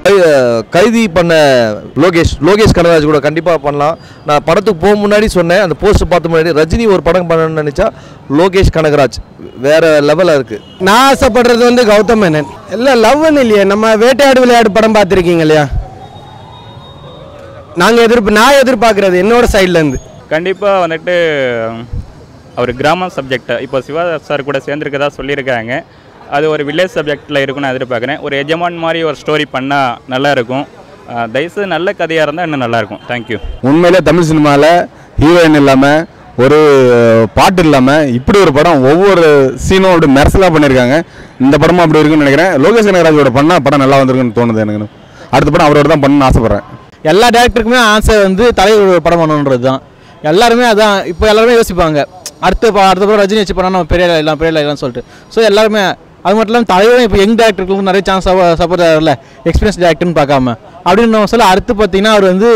கை- கைதி பண்ண லோகேஷ் லோகேஷ் கனகராஜ் கூட கண்டிப்பாக பண்ணலாம் நான் படத்துக்கு போக முன்னாடி சொன்னேன் அந்த போஸ்ட் பார்த்த முன்னாடி ரஜினி ஒரு படம் பண்ணணும்னு நினச்சா லோகேஷ் கனகராஜ் வேற லெவலில் இருக்குது நான் ஆசைப்படுறது வந்து கௌதம் மேனன் இல்லை லவ்னு இல்லையே நம்ம வேட்டையாடு விளையாடு படம் பார்த்துருக்கீங்க இல்லையா நாங்கள் எதிர்ப்பு நான் எதிர்பார்க்குறது என்னோட சைட்லேருந்து கண்டிப்பாக வந்துட்டு அவர் கிராம சப்ஜெக்ட் இப்போ சிவா சார் கூட சேர்ந்துருக்கதா சொல்லியிருக்காங்க அது ஒரு வில்லேஜ் சப்ஜெக்டில் இருக்கும்னு நான் எதிர்பார்க்குறேன் ஒரு எஜமான் மாதிரி ஒரு ஸ்டோரி பண்ணால் நல்லா இருக்கும் அஹ் தயவுசெய்து நல்ல கதையாக இருந்தால் இன்னும் நல்லாயிருக்கும் தேங்க்யூ உண்மையிலே தமிழ் சினிமாவில் ஹீரோயின் இல்லாமல் ஒரு பாட்டு இல்லாமல் இப்படி ஒரு படம் ஒவ்வொரு சீனும் அப்படி மெர்சலாக பண்ணியிருக்காங்க இந்த படமும் அப்படி இருக்குன்னு நினைக்கிறேன் லோகேஷ் கனகராஜோட பண்ணால் படம் நல்லா வந்திருக்குன்னு தோணுது எனக்கு அடுத்த படம் அவரோட தான் பண்ணணும்னு ஆசைப்பட்றேன் எல்லா டேரக்டருக்குமே ஆசை வந்து தலைவர் ஒரு படம் பண்ணணுன்றது தான் எல்லாருமே அதான் இப்போ எல்லாருமே யோசிப்பாங்க அடுத்த ப- அடுத்த படம் ரஜினி வச்சு பண்ணா நம்ம பெரிய ஆளா இல்லலாம் பெரிய ஆளா இல்லைன்னு சொல்லிட்டு ஸோ எல்லாருமே அது மட்டும் இல்லாமல் தலைவரும் இப்போ யங் டேரக்டருக்கு நிறைய சான்ஸ் சப்போர்ட் ஆகல எக்ஸ்பீரியன்ஸ் டேரக்டர்னு பார்க்காம அப்படின்னு நம்ம சொல்ல அடுத்து பார்த்தீங்கன்னா அவர் வந்து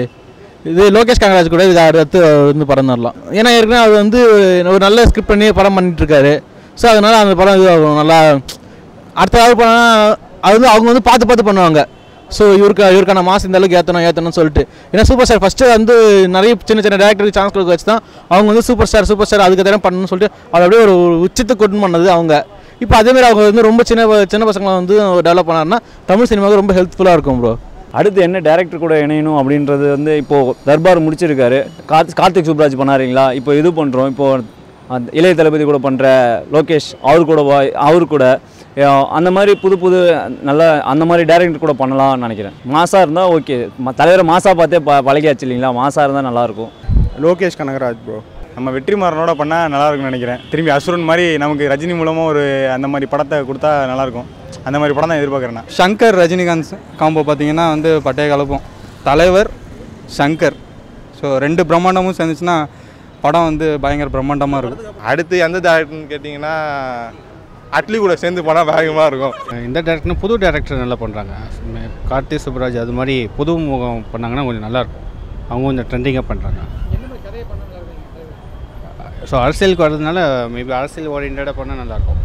இது லோகேஷ் கனகராஜ் கூட இது அடுத்து அவர் வந்து படம் தரலாம் ஏன்னா ஏற்கனவே அவர் வந்து ஒரு நல்ல ஸ்கிரிப்ட் பண்ணி படம் பண்ணிட்டு இருக்காரு ஸோ அதனால அந்த படம் இது ஆகும். நல்லா அடுத்ததாவது படம் அது வந்து அவங்க வந்து பார்த்து பார்த்து பண்ணுவாங்க ஸோ இவருக்கு இவருக்கான மாஸ் இந்த அளவுக்கு ஏற்றணும் ஏற்றணும்னு சொல்லிட்டு ஏன்னா சூப்பர் ஸ்டார் ஃபஸ்ட்டு வந்து நிறைய சின்ன சின்ன டேரக்டருக்கு சான்ஸ் கொடுக்க வச்சு தான் அவங்க வந்து சூப்பர் ஸ்டார் சூப்பர் ஸ்டார் அதுக்கு தரம் பண்ணணும்னு சொல்லிட்டு அதை அப்படியே ஒரு உச்சத்துக்கு கொண்டு பண்ணது அவங்க இப்போ அதேமாதிரி அவங்க வந்து ரொம்ப சின்ன ப- சின்ன பசங்களை வந்து டெவலப் பண்ணாருன்னா தமிழ் சினிமாவுக்கு ரொம்ப ஹெல்ப்ஃபுல்லாக இருக்கும் ப்ரோ அடுத்து என்ன டேரக்டர் கூட இணையணும் அப்படின்றது வந்து இப்போது தர்பார் முடிச்சிருக்காரு கார்த் கார்த்திக் சுப்ராஜ் பண்ணாருங்களா இப்போ இது பண்ணுறோம் இப்போது அந்த இளைய தளபதி கூட பண்ணுற லோகேஷ் அவர் கூட வா- அவர் கூட அஹ், அந்த மாதிரி புது புது நல்ல அந்த மாதிரி டேரக்டர் கூட பண்ணலாம்னு நினைக்கிறேன் மாசாக இருந்தால் ஓகே தலைவரை மாசாக பார்த்தே ப பழகியாச்சு இல்லைங்களா மாசாக இருந்தால் நல்லாயிருக்கும் லோகேஷ் கனகராஜ் ப்ரோ நம்ம வெற்றிமாறனோட பண்ணால் நல்லா இருக்கும்னு நினைக்கிறேன் திரும்பி அசுரன் மாதிரி நமக்கு ரஜினி மூலமாக ஒரு அந்த மாதிரி படத்தை கொடுத்தா நல்லாயிருக்கும் அந்த மாதிரி படம் தான் எதிர்பார்க்குறேன் நான் ஷங்கர் ரஜினிகாந்த் காம்போ பார்த்தீங்கன்னா வந்து பட்டைய கலப்போம் தலைவர் ஷங்கர் ஸோ ரெண்டு பிரம்மாண்டமும் சேர்ந்துச்சுன்னா படம் வந்து பயங்கர பிரம்மாண்டமாக இருக்கும் அடுத்து எந்த டேரக்டர்னு கேட்டிங்கன்னா அட்லி கூட சேர்ந்து போனால் வேகமாக இருக்கும் இந்த டேரக்டர் புது டேரக்டர் நல்லா பண்ணுறாங்க கார்த்தி சுப்ராஜ் அது மாதிரி புது முகம் பண்ணாங்கன்னா கொஞ்சம் நல்லாயிருக்கும் அவங்க கொஞ்சம் ட்ரெண்டிங்காக பண்ணுறாங்க ஸோ அரசியலுக்கு வர்றதுனால மேபி அரசியல் ஓரியன்டாக பண்ணால் நல்லாயிருக்கும்